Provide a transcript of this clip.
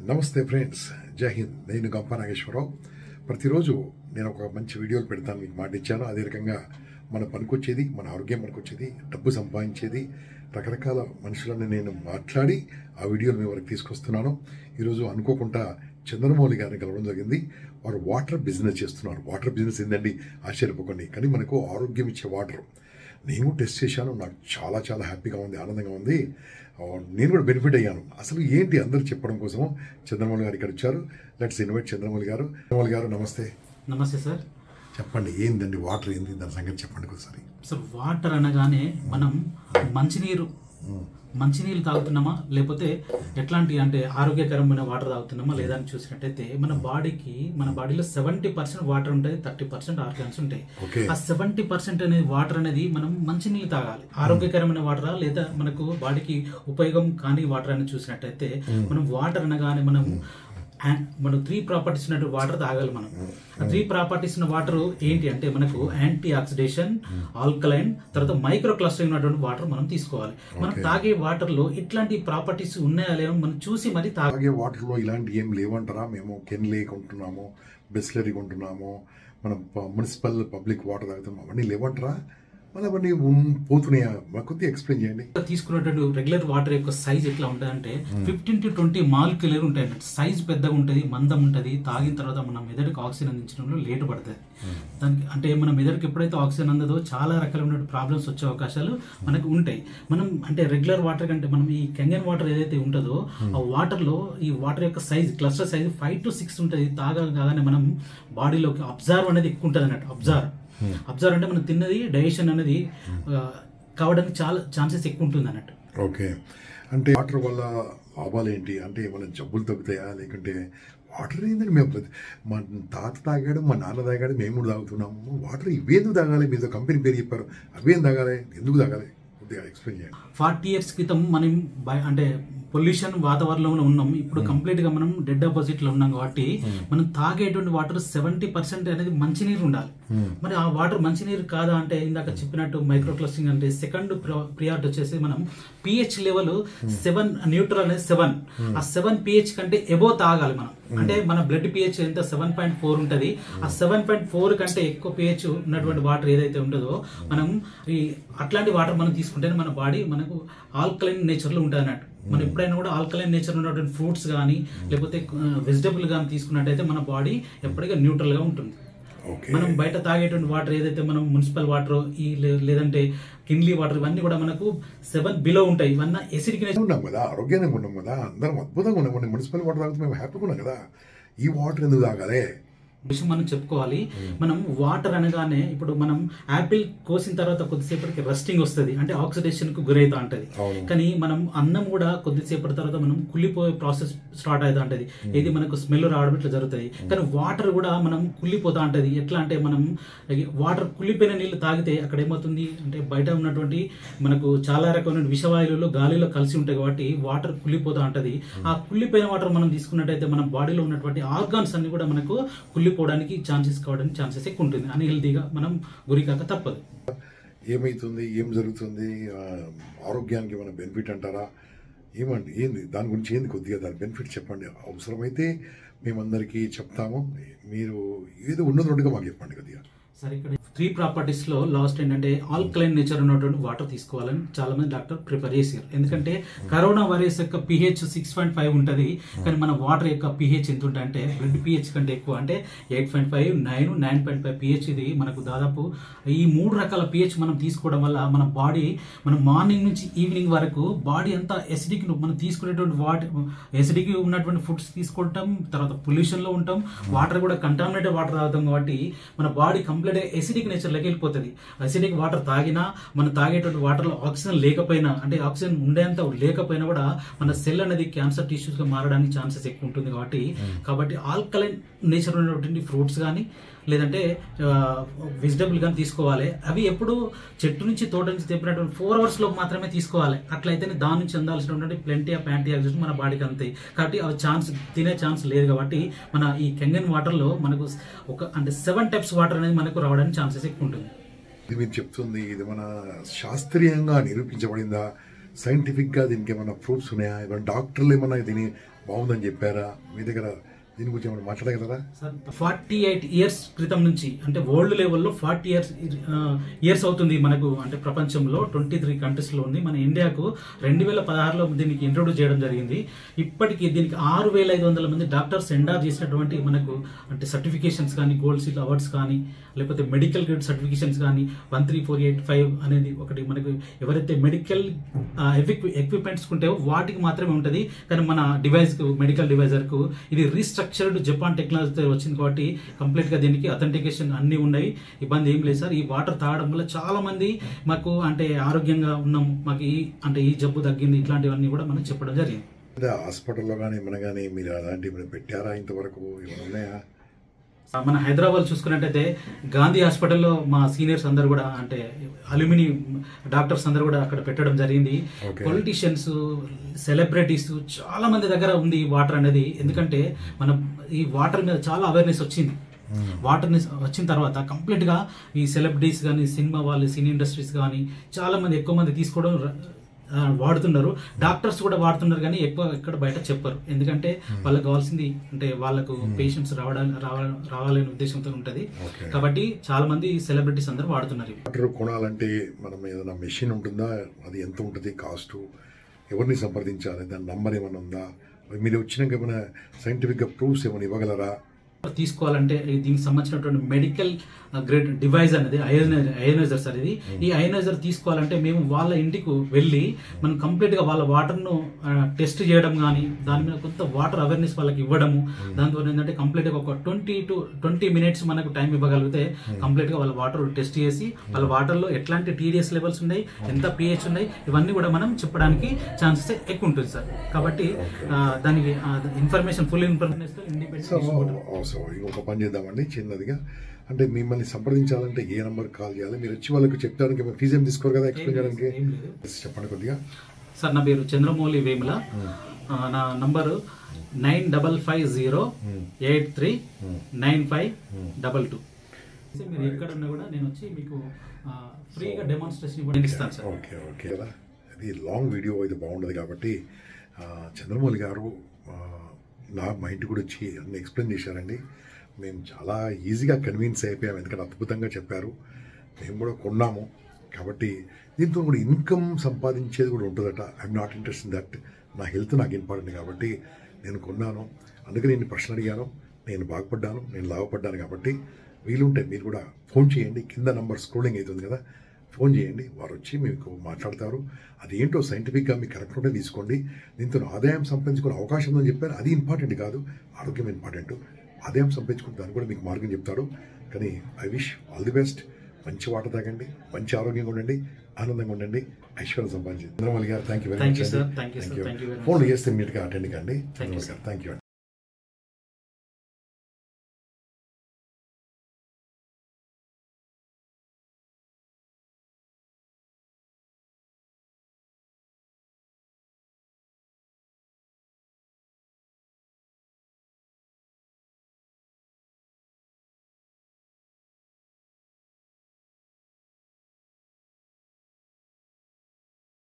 నమస్తే ఫ్రెండ్స్ జై హింద్ నేను గంప నాగేశ్వరరావు ప్రతిరోజు నేను ఒక మంచి వీడియోలు పెడతాను మీకు మాట ఇచ్చాను అదే రకంగా మన పనికొచ్చేది మన ఆరోగ్యం పనికొచ్చేది డబ్బు సంపాదించేది రకరకాల మనుషులను నేను మాట్లాడి ఆ వీడియోలు మీ వరకు తీసుకొస్తున్నాను ఈరోజు అనుకోకుండా చంద్రమౌళి గారిని కలవడం జరిగింది వారు వాటర్ బిజినెస్ చేస్తున్నారు వాటర్ బిజినెస్ ఏంటండి ఆశ్చర్యపోకండి కానీ మనకు ఆరోగ్యం ఇచ్చే వాటర్ నేను టెస్ట్ చేశాను నాకు చాలా చాలా హ్యాపీగా ఉంది ఆనందంగా ఉంది ఆ, నేను కూడా బెనిఫిట్ అయ్యాను అసలు ఏంటి అందరూ చెప్పడం కోసం చంద్రమౌళి గారు ఇక్కడ వచ్చారు లెట్స్ ఇన్వైట్ చంద్రమౌళి గారు చంద్రమౌళి గారు నమస్తే నమస్తే సార్ చెప్పండి ఏందండి వాటర్ ఏంది దాని సంగతి చెప్పండి ఒకసారి సార్ వాటర్ అనగానే మనం మంచినీరు మంచినీళ్ళు తాగుతున్నామా లేకపోతే ఎట్లాంటి అంటే ఆరోగ్యకరమైన వాటర్ తాగుతున్నామా లేదా అని చూసినట్టయితే మన బాడీకి మన బాడీలో సెవెంటీ పర్సెంట్ వాటర్ ఉంటుంది థర్టీ పర్సెంట్ ఆర్గాన్స్ ఉంటాయి ఓకే ఆ సెవెంటీ పర్సెంట్ అనేది వాటర్ అనేది మనం మంచినీళ్ళు తాగాలి ఆరోగ్యకరమైన వాటరా లేదా మనకు బాడీకి ఉపయోగం కాని వాటర్ అని చూసినట్టయితే మనం వాటర్ అనగానే మనం ఆ- మనం త్రీ ప్రాపర్టీస్ ఉన్నట్టు వాటర్ తాగాలి మనం ఆ త్రీ ప్రాపర్టీస్ ఉన్న వాటర్ ఏంటి అంటే మనకు యాంటీ ఆక్సిడేషన్ ఆల్కలైన్ తర్వాత మైక్రో క్లస్టరింగ్ ఉన్నటువంటి వాటర్ మనం తీసుకోవాలి మనం Okay. తాగే వాటర్ లో ఇట్లాంటి ప్రాపర్టీస్ ఉన్నాయా లేవో మనం చూసి మరి తాగాలి తాగే వాటర్లో ఇలాంటి ఏం లేవంటారా మేము కెన్ లేక్ ఉంటున్నాము బిస్లరీ కొంటున్నాము మనం ప- మున్సిపల్ పబ్లిక్ వాటర్ తాగుతున్నాం అవన్నీ లేవంటారా మళ్ళీ అవన్నీ ఉన్- పోతున్నాయా మాకు కొద్దిగా ఎక్స్ప్లెయిన్ చేయండి తీసుకున్నటువంటి రెగ్యులర్ వాటర్ యొక్క సైజ్ ఎట్లా ఉంటుంది అంటే ఫిఫ్టీన్ టు ట్వంటీ మాలిక్యులర్ ఉంటాయి అన్నట్టు సైజ్ పెద్దగా ఉంటుంది మందం ఉంటుంది తాగిన తర్వాత మన మెదడుకి ఆక్సిజన్ అందించడంలో లేట్ పడుతుంది దానికి అంటే మన మెదడుకి ఎప్పుడైతే ఆక్సిజన్ అందదో చాలా రకాలైన ప్రాబ్లమ్స్ వచ్చే అవకాశాలు మనకు ఉంటాయి మనం అంటే రెగ్యులర్ వాటర్ కంటే మనం ఈ కెంగన్ వాటర్ ఏదైతే ఉంటుందో ఆ వాటర్ లో ఈ వాటర్ యొక్క size cluster size five to six ఉంటుంది తాగగానే మనం బాడీలోకి అబ్జర్వ్ అనేది ఎక్కువ ఉంటుంది అన్నట్టు అబ్జర్వ్ అబ్జర్వ్ అంటే మనం తిన్నది డైజెషన్ అనేది ఆ, కావడానికి చాలా ఛాన్సెస్ ఎక్కువ ఉంటుంది అన్నట్టు ఓకే అంటే వాటర్ వల్ల లాభాలు ఏంటి అంటే ఏమైనా జబ్బులు తగ్గుతాయా లేకుంటే వాటర్ ఏంటంటే మేము ప్రతి- మా తాత తాగాడు మా నాన్న తాగాడు మేము కూడా తాగుతున్నాము వాటర్ ఇవేందుకు తాగాలి మీతో కంపెనీ పేరు చెప్పారు అవేం తాగాలి ఎందుకు తాగాలి కొద్దిగా ఎక్స్ప్లెయిన్ చేయండి ఫార్టీ ఇయర్స్ క్రితం మనం బయ- అంటే పొల్యూషన్ వాతావరణంలో ఉన్నాం ఇప్పుడు కంప్లీట్ గా మనం డెడ్ ఆపోజిట్ లో ఉన్నాం కాబట్టి మనం తాగేటువంటి వాటర్ సెవెంటీ పర్సెంట్ అనేది మంచినీరు ఉండాలి మరి ఆ వాటర్ మంచినీరు కాదా అంటే ఇందాక చెప్పినట్టు మైక్రో క్లస్టింగ్ అంటే సెకండ్ ప్రియారిటీ వచ్చేసి మనం పిహెచ్ లెవెల్ సెవెన్ న్యూట్రల్ అనేది సెవెన్ ఆ సెవెన్ పిహెచ్ కంటే ఎబో తాగాలి మనం అంటే మన బ్లడ్ పిహెచ్ ఎంత సెవెన్ పాయింట్ ఫోర్ ఉంటది ఆ సెవెన్ పాయింట్ ఫోర్ కంటే ఎక్కువ పిహెచ్ ఉన్నటువంటి వాటర్ ఏదైతే ఉంటుందో మనం ఈ అట్లాంటి వాటర్ మనం తీసుకుంటేనే మన బాడీ మనకు ఆల్కలైన్ నేచర్ లో ఉంటుంది అన్నట్టు మనం ఎప్పుడైనా కూడా ఆల్కలైన్ నేచర్ ఉన్నటువంటి ఫ్రూట్స్ కానీ లేకపోతే వెజిటబుల్ కానీ తీసుకున్నట్టయితే మన బాడీ ఎప్పటికీ న్యూట్రల్ గా ఉంటుంది ఓకే మనం బయట తాగేటువంటి వాటర్ ఏదైతే మనం మున్సిపల్ వాటర్ ఈ లే- లేదంటే కిన్లీ వాటర్ ఇవన్నీ కూడా మనకు సెవెన్ బిలో ఉంటాయి ఇవన్నీ ఎసిడిక్ ఉన్నాం కదా ఆరోగ్యంగా ఉన్నాం కదా అందరం అద్భుతంగా ఉన్నాం మన మున్సిపల్ వాటర్ తాగితే మేము హ్యాపీగా ఉన్నాం కదా ఈ వాటర్ ఎందుకు తాగాలి విషయం మనం చెప్పుకోవాలి మనం వాటర్ అనగానే ఇప్పుడు మనం యాపిల్ కోసిన తర్వాత కొద్దిసేపటికి రస్టింగ్ వస్తుంది అంటే ఆక్సిడేషన్ కు గురైతా ఉంటది అవును. కానీ మనం అన్నం కూడా కొద్దిసేపటి తర్వాత మనం కుళ్ళిపోయే ప్రాసెస్ స్టార్ట్ అవుతా ఉంటది ఇది మనకు స్మెల్ రావడం ఇట్లా జరుగుతుంది కానీ వాటర్ కూడా మనం కుళ్ళిపోతా ఉంటది ఎట్లా అంటే మనం వాటర్ కుళ్ళిపోయిన నీళ్లు తాగితే అక్కడ ఏమవుతుంది అంటే బయట ఉన్నటువంటి మనకు చాలా రకమైన విషవాయువులు గాలిలో కలిసి ఉంటాయి కాబట్టి వాటర్ కుళ్ళిపోతా ఉంటది ఆ కుళ్ళిపోయిన వాటర్ మనం తీసుకున్నట్టయితే మన బాడీలో ఉన్నటువంటి ఆర్గాన్స్ అన్ని కూడా మనకు కుళ్ళిపోవడానికి ఛాన్సెస్ కావడానికి ఛాన్సెస్ ఎక్కువ ఉంటుంది అని హెల్తీగా మనం గురికాక తప్పదు ఏమైతుంది ఏం జరుగుతుంది ఆ, ఆరోగ్యానికి ఏమైనా బెనిఫిట్ అంటారా ఏమండి ఏంది దాని గురించి ఏంది కొద్దిగా దాని బెనిఫిట్ చెప్పండి అవసరమైతే మేమందరికీ చెప్తాము మీరు ఏదో ఉన్నదొట్టుగా మాకు చెప్పండి కొద్దిగా సరే ఇక్కడ త్రీ ప్రాపర్టీస్ లో లాస్ట్ ఏంటంటే ఆల్కలైన్ నేచర్ ఉన్నటువంటి వాటర్ తీసుకోవాలని చాలా మంది డాక్టర్ ప్రిఫర్ చేశారు ఎందుకంటే కరోనా వైరస్ యొక్క పిహెచ్ సిక్స్ పాయింట్ ఫైవ్ ఉంటుంది కానీ మన వాటర్ యొక్క పిహెచ్ ఎంత ఉంటుంది అంటే బ్లడ్ పిహెచ్ కంటే ఎక్కువ అంటే eight point five nine nine point five pH ఇది మనకు దాదాపు ఈ మూడు రకాల పిహెచ్ మనం తీసుకోవడం వల్ల మన బాడీ మన మార్నింగ్ నుంచి ఈవినింగ్ వరకు బాడీ అంతా ఎసిడిక్ మనం తీసుకునేటువంటి వాటర్ ఎసిడిక్ ఉన్నటువంటి ఫుడ్స్ తీసుకుంటాం తర్వాత పొల్యూషన్ లో ఉంటాం వాటర్ కూడా కంటామినేటెడ్ వాటర్ తాగుతాం కాబట్టి మన బాడీ కంప్లీట్ ఎసిడిక్ నేచర్లోకి వెళ్ళిపోతుంది అసిడిక్ వాటర్ తాగినా మనం తాగేటువంటి వాటర్లో ఆక్సిజన్ లేకపోయినా అంటే ఆక్సిజన్ ఉండేంత లేకపోయినా కూడా మన సెల్ అనేది క్యాన్సర్ టిష్యూస్ గా మారడానికి ఛాన్సెస్ ఎక్కువ ఉంటుంది కాబట్టి కాబట్టి ఆల్కలైన్ నేచర్ ఉన్నటువంటి ఫ్రూట్స్ కానీ లేదంటే వెజిటబుల్ కానీ తీసుకోవాలి అవి ఎప్పుడు చెట్టు నుంచి తోట నుంచి తెప్పినటువంటి ఫోర్ అవర్స్ లో మాత్రమే తీసుకోవాలి అట్లయితేనే దాని నుంచి అందాల్సినటువంటి ప్లెంటీ ఆఫ్ యాంటీ ఆక్సిడెంట్ మన బాడీకి అంతాయి కాబట్టి అవి ఛాన్స్ తినే ఛాన్స్ లేదు కాబట్టి మన ఈ కెంగన్ వాటర్ లో మనకు ఒక అంటే సెవెన్ టైప్స్ వాటర్ అనేది మనకు రావడానికి ఛాన్సెస్ ఎక్కువ ఉంటుంది ఇది మీరు చెప్తుంది ఇది మన శాస్త్రీయంగా నిరూపించబడిందా సైంటిఫిక్గా దీనికి ఏమైనా ప్రూఫ్స్ ఉన్నాయా ఏమైనా డాక్టర్లు ఏమైనా దీని బాగుందని చెప్పారా మీ దగ్గర దీని గురించి ఏమైనా మాట్లాడగలరా ఫార్టీ ఎయిట్ ఇయర్స్ క్రితం నుంచి అంటే వరల్డ్ లెవెల్లో ఫార్టీ ఇయర్స్ ఇయర్స్ అవుతుంది మనకు అంటే ప్రపంచంలో ట్వంటీ త్రీ కంట్రీస్లో ఉంది మన ఇండియాకు రెండు వేల పదహారులో దీనికి ఇంట్రొడ్యూస్ చేయడం జరిగింది ఇప్పటికీ దీనికి ఆరు వేల ఐదు వందల మంది డాక్టర్స్ ఎండార్ చేసినటువంటి మనకు అంటే సర్టిఫికేషన్స్ కానీ గోల్డ్ సీల్ అవార్డ్స్ కానీ లేకపోతే మెడికల్ గ్రేడ్ సర్టిఫికేషన్స్ కానీ one three four eight five అనేది ఒకటి మనకు ఎవరైతే మెడికల్ ఎక్విప్మెంట్స్ ఉంటే వాటికి మాత్రమే ఉంటుంది కానీ మన డివైస్కు మెడికల్ డివైజర్కు ఇది రీస్ట్రక్చర్డ్ జపాన్ టెక్నాలజీతో వచ్చింది కాబట్టి కంప్లీట్గా దీనికి అథెంటికేషన్ అన్నీ ఉన్నాయి ఇబ్బంది ఏం లేదు సార్ ఈ వాటర్ తాగడం వల్ల చాలా మంది మాకు అంటే ఆరోగ్యంగా ఉన్నాం మాకు ఈ అంటే ఈ జబ్బు తగ్గింది ఇట్లాంటివన్నీ కూడా మనం చెప్పడం జరిగింది అదే హాస్పిటల్లో కానీ మన కానీ మీరు అలాంటివి ఏమైనా పెట్టారా ఇంతవరకు ఏమైనా ఉన్నాయా మన హైదరాబాద్ చూసుకున్నట్టయితే గాంధీ హాస్పిటల్లో మా సీనియర్స్ అందరు కూడా అంటే అల్యూమిని డాక్టర్స్ అందరు కూడా అక్కడ పెట్టడం జరిగింది Okay. పొలిటీషియన్స్ సెలబ్రిటీస్ చాలా మంది దగ్గర ఉంది ఈ వాటర్ అనేది ఎందుకంటే మనం ఈ వాటర్ మీద చాలా అవేర్నెస్ వచ్చింది వాటర్ వచ్చిన తర్వాత కంప్లీట్ గా ఈ సెలబ్రిటీస్ కానీ సినిమా వాళ్ళు సినీ ఇండస్ట్రీస్ కానీ చాలా మంది ఎక్కువ మంది తీసుకోవడం ర- ఆ, వాడుతున్నారు డాక్టర్స్ కూడా వాడుతున్నారు కానీ ఎక్కువ ఎక్కడ బయట చెప్పరు ఎందుకంటే వాళ్ళకి కావాల్సింది అంటే వాళ్ళకు పేషెంట్స్ రావడానికి రావాలని రావాలనే ఉద్దేశంతో ఉంటది Okay. కాబట్టి చాలా మంది సెలబ్రిటీస్ అందరూ వాడుతున్నారు ఇవి. వాటర్ కొనాలంటే మనం ఏదైనా మెషిన్ ఉంటుందా అది ఎంత ఉంటుంది కాస్ట్ ఎవరిని సంప్రదించాలి దాని నంబర్ ఏమైనా ఉందా మీరు వచ్చినాక ఏమైనా సైంటిఫిక్గా ప్రూఫ్స్ ఏమైనా ఇవ్వగలరా తీసుకోవాలంటే ఈ దీనికి సంబంధించినటువంటి మెడికల్ గ్రేడ్ డివైస్ అనేది అయోనైజర్ సార్ ఇది ఈ అయోనైజర్ తీసుకోవాలంటే మేము వాళ్ళ ఇంటికి వెళ్ళి మనం కంప్లీట్ గా వాళ్ళ వాటర్ ను టెస్ట్ చేయడం కానీ దాని మీద కొంత వాటర్ అవేర్నెస్ వాళ్ళకి ఇవ్వడము దాంతో ఏంటంటే కంప్లీట్ గా ఒక ట్వంటీ టు ట్వంటీ మినిట్స్ మనకు టైం ఇవ్వగలిగితే కంప్లీట్ గా వాళ్ళ వాటర్ టెస్ట్ చేసి వాళ్ళ వాటర్ లో ఎట్లాంటి టీడీఎస్ లెవెల్స్ ఉన్నాయి ఎంత పిహెచ్ ఉన్నాయి ఇవన్నీ కూడా మనం చెప్పడానికి ఛాన్సెస్ ఎక్కువ ఉంటుంది సార్ కాబట్టి ఆ, దానికి information full information so independent so ఇంకొక పని చేద్దామండి చిన్నదిగా అంటే మిమ్మల్ని సంప్రదించాలంటే ఏ నెంబర్ కాల్ చేయాలి మీరు వచ్చి వాళ్ళకి చెప్పడానికి ఫీజు ఏం తీసుకోరు కదా ఎక్స్ప్లెయిన్ చేయడానికి ఏం లేదు. చెప్పండి కొద్దిగా సార్ నా పేరు చంద్రమౌళి వేముల ఆ, నా number nine double five zero eight three nine five double two మీరు ఎక్కడ ఉన్నా కూడా నేను వచ్చి మీకు ఆ, ఫ్రీగా డెమాన్స్ట్రేషన్ ఇవ్వడానికి ఇస్తాను సార్ ఓకే ఓకే కదా ఇది లాంగ్ వీడియో ఇది బాగుండదు కాబట్టి ఆ, చంద్రమౌళి గారు ఆ, నా మా ఇంటికి కూడా వచ్చి అన్ని ఎక్స్ప్లెయిన్ చేశారండి మేము చాలా ఈజీగా కన్విన్స్ అయిపోయాము ఎందుకంటే అద్భుతంగా చెప్పారు మేము కూడా కొన్నాము కాబట్టి దీంతో కూడా ఇన్కమ్ సంపాదించేది కూడా ఉంటుందట I'm not interest in that నా హెల్త్ నాకు ఇంపార్టెంట్ కాబట్టి నేను కొన్నాను అందుకని నేను ప్రశ్న అడిగాను నేను బాగుపడ్డాను నేను లాభపడ్డాను కాబట్టి వీలుంటే మీరు కూడా ఫోన్ చేయండి కింద నంబర్ స్క్రోలింగ్ అవుతుంది కదా ఫోన్ చేయండి వారు వచ్చి మీకు మాట్లాడతారు అదేంటో సైంటిఫిక్గా మీకు కరెక్ట్ ఉంటే తీసుకోండి దీంతో ఆదాయం సంపాదించుకునే అవకాశం ఉందని చెప్పారు అది ఇంపార్టెంట్ కాదు ఆరోగ్యం ఇంపార్టెంట్ ఆదాయం సంపాదించుకుని దాన్ని కూడా మీకు మార్గం చెప్తాడు కానీ I wish all the best మంచి వాటర్ తాగండి మంచి ఆరోగ్యంగా ఉండండి ఆనందంగా ఉండండి ఐశ్వర్యం సంపాదించి చంద్రమౌళి గారు thank you very Thank much you, sir. Thank you, sir. Thank you very much. Phone చేస్తే ఇమీడియట్గా అటెండ్ కండి Thank you, థ్యాంక్ యూ